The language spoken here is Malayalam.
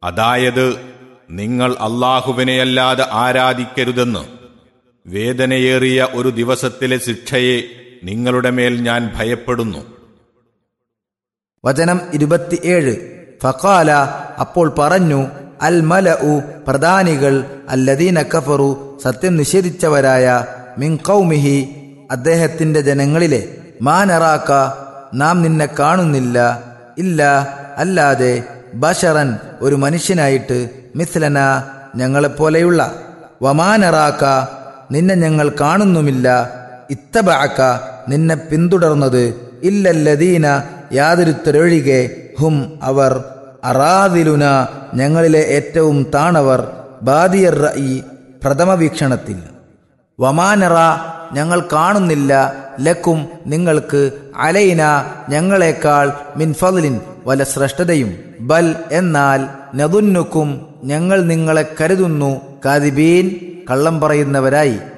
അതായത് നിങ്ങൾ അള്ളാഹുവിനെയല്ലാതെ ആരാധിക്കരുതെന്ന് വേദനയേറിയ ഒരു ദിവസത്തിലെ ശിക്ഷയെ നിങ്ങളുടെ മേൽ ഞാൻ ഭയപ്പെടുന്നു വചനം ഇരുപത്തിയേഴ് ഫഖാല അപ്പോൾ പറഞ്ഞു അൽ മല ഉ പ്രധാനികൾ അല്ലദീന കഫറു സത്യം നിഷേധിച്ചവരായ മിൻ കൗമിഹി അദ്ദേഹത്തിന്റെ ജനങ്ങളിലെ മാനറാക്ക നാം നിന്നെ കാണുന്നില്ല ഇല്ല അല്ലാതെ ബഷറൻ ഒരു മനുഷ്യനായിട്ട് മിഥ്ലന ഞങ്ങളെപ്പോലെയുള്ള വമാനറാക്ക നിന്നെ ഞങ്ങൾ കാണുന്നുമില്ല ഇത്തബാക്ക നിന്നെ പിന്തുടർന്നത് ഇല്ലല്ലദീന യാതൊരുത്തരൊഴികെ ഹും അവർ അറാദിലുന ഞങ്ങളിലെ ഏറ്റവും താണവർ ബാദിയർ റഈ പ്രഥമ വീക്ഷണത്തിൽ വമാനറ ഞങ്ങൾ കാണുന്നില്ല ലക്കും നിങ്ങൾക്ക് അലൈന ഞങ്ങളെക്കാൾ മിൻ ഫضലിൻ വല ശ്രേഷ്ഠതയും ബൽ എന്നാൽ നദുന്നുക്കും ഞങ്ങൾ നിങ്ങളെ കരുതുന്നു കാദിബീൻ കള്ളം പറയുന്നവരായി